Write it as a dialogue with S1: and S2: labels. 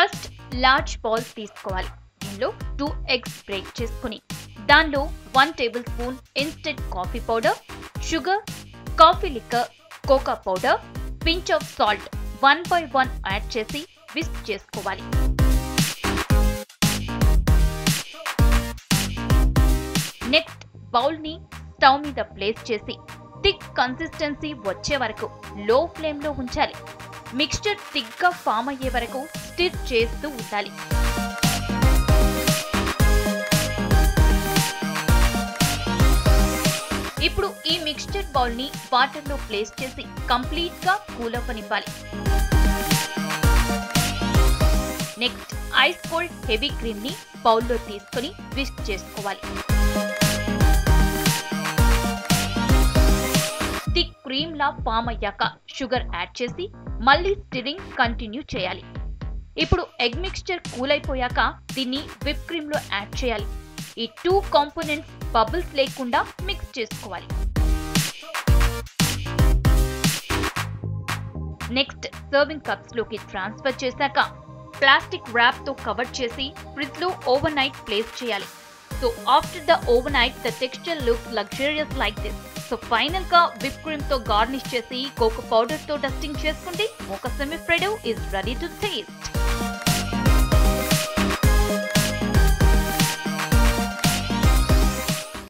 S1: first large bowl తీసుకోవాలి దీనిలో two eggs break చేసుకుని దానిలో one tablespoon instant coffee powder sugar coffee liqueur cocoa powder pinch of salt one by one add చేసి whisk చేసుకోవాలి next bowl ని stove మీద place చేసి thick consistency వచ్చే వరకు లో ఫ్లేమ్ లో ఉంచాలి మిక్స్చర్ థిక్ గా ఫామ్ అయ్యే వరకు స్టిర్ చేస్తూ ఉండాలి ఇప్పుడు ఈ మిక్స్చర్ బౌల్ ని వాటర్ లో ప్లేస్ చేసి కంప్లీట్ గా కూల్ అవ్వనివ్వాలి next ice cold heavy cream ని బౌల్లో తీసుకొని విస్క్ చేసుకోవాలి థిక్ క్రీమ్ లా ఫామ్ అయ్యాక షుగర్ యాడ్ చేసి మళ్ళీ స్టిరింగ్ కంటిన్యూ చేయాలి ఇప్పుడు ఎగ్ మిక్స్చర్ కూల్ అయిపోయాక దీన్ని విప్ క్రీమ్ లో యాడ్ చేయాలి ఈ టూ కాంపోనెంట్స్ బబుల్స్ లేకుండా మిక్స్ చేసుకోవాలి నెక్స్ట్ సర్వింగ్ కప్స్ లోకి ట్రాన్స్ఫర్ చేశాక ప్లాస్టిక్ ర్యాప్ తో కవర్ చేసి ఫ్రిడ్జ్ లో ఓవర్ నైట్ ప్లేస్ చేయాలి so after the overnight the texture look luxurious like this so final గా విప్ క్రీమ్ తో గార్నిష్ చేసి కోకో పౌడర్ తో డస్టింగ్ చేసుకుంటే ఒక semifreddo is ready to taste